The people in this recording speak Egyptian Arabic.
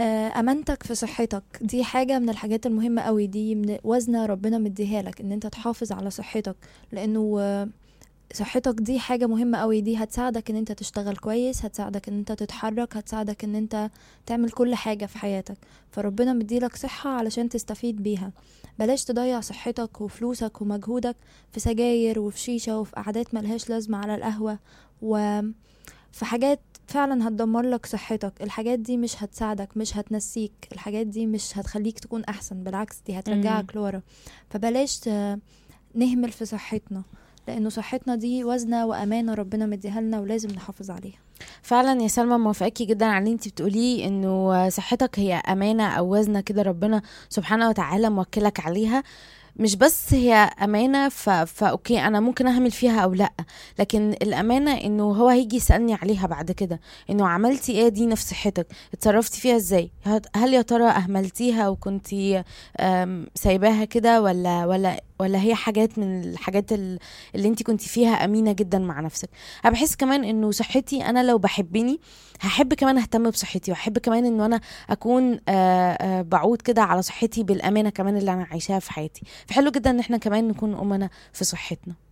آه، امانتك في صحتك دي حاجه من الحاجات المهمه قوي دي من وزنه ربنا مديها لك ان انت تحافظ على صحتك لانه آه، صحتك دي حاجه مهمه قوي دي هتساعدك ان انت تشتغل كويس هتساعدك ان انت تتحرك هتساعدك ان انت تعمل كل حاجه في حياتك فربنا مديلك صحه علشان تستفيد بيها بلاش تضيع صحتك وفلوسك ومجهودك في سجاير وفي شيشه وفي قعدات ملهاش لازمه على القهوه وفي حاجات فعلا هتدمر لك صحتك الحاجات دي مش هتساعدك مش هتنسيك الحاجات دي مش هتخليك تكون احسن بالعكس دي هترجعك لورا فبلاش ت- نهمل في صحتنا لانه صحتنا دي وزنه وامانه ربنا مديها لنا ولازم نحافظ عليها فعلا يا سلمى موافقاكي جدا على اللي انت بتقوليه انه صحتك هي امانه او وزنه كده ربنا سبحانه وتعالى موكلك عليها مش بس هي امانه ف... فاوكي انا ممكن اهمل فيها او لا لكن الامانه انه هو هيجي يسالني عليها بعد كده انه عملتي ايه دي نفس صحتك اتصرفتي فيها ازاي هت- هل يا ترى اهملتيها وكنتي أم، سايباها كده ولا ولا ولا هي حاجات من الحاجات ال- اللي انت كنتي فيها امينه جدا مع نفسك انا بحس كمان انه صحتي انا لو بحبني هحب كمان اهتم بصحتي واحب كمان انه انا اكون آه، آه، بعود كده على صحتي بالامانه كمان اللي انا عايشاها في حياتي فحلو جدا ان احنا كمان نكون امنا في صحتنا